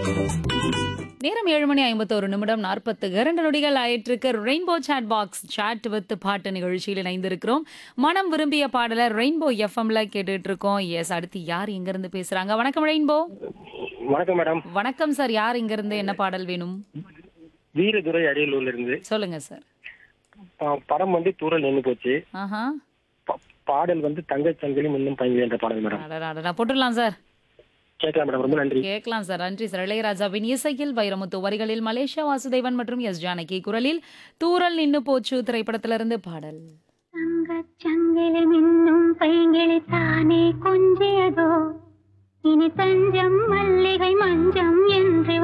நேரம் ஏழு மணி ஐம்பத்தோரு நிமிடம் நாற்பத்து இரண்டு நொடிகள் ஆயிட்டிருக்கு rainbow chat box chat with பாட்டு நிகழ்ச்சியில் இணைந்திருக்கிறோம் மனம் விரும்பிய பாடலை ரெயின்போ எஃப்எம்ல கேட்டுட்டு இருக்கோம் எஸ் அடுத்து யார் இங்க இருந்து பேசுறாங்க வணக்கம் ரெயின்போ வணக்கம் மேடம் வணக்கம் சார் யார் இங்க இருந்து என்ன பாடல் வேணும் வீரதுரை அரியலூர்ல இருந்து சொல்லுங்க சார் ப- படம் வந்து தூரல் நின்று போச்சு ஆஹா ப- பாடல் வந்து தங்கச் சங்கிலி இன்னும் பையன் என்ற பாடல் மேடம் அடடா போட்டுடலாம் சார் கேட்கலாம் மேடம் ரொம்ப நன்றி கேட்கலாம் சார் நன்றி சார் இளையராஜாவின் இசையில் வைரமுத்து வரிகளில் மலேசியா வாசுதேவன் மற்றும் எஸ் ஜானகி குரலில் தூரல் நின்னு போச்சு திரைப்படத்திலிருந்து பாடல் தங்கச் சங்கிலி மின்னும் பைங்கிளி தானே கொஞ்சியதோ இனி தஞ்சம் மல்லிகை மஞ்சம் என்று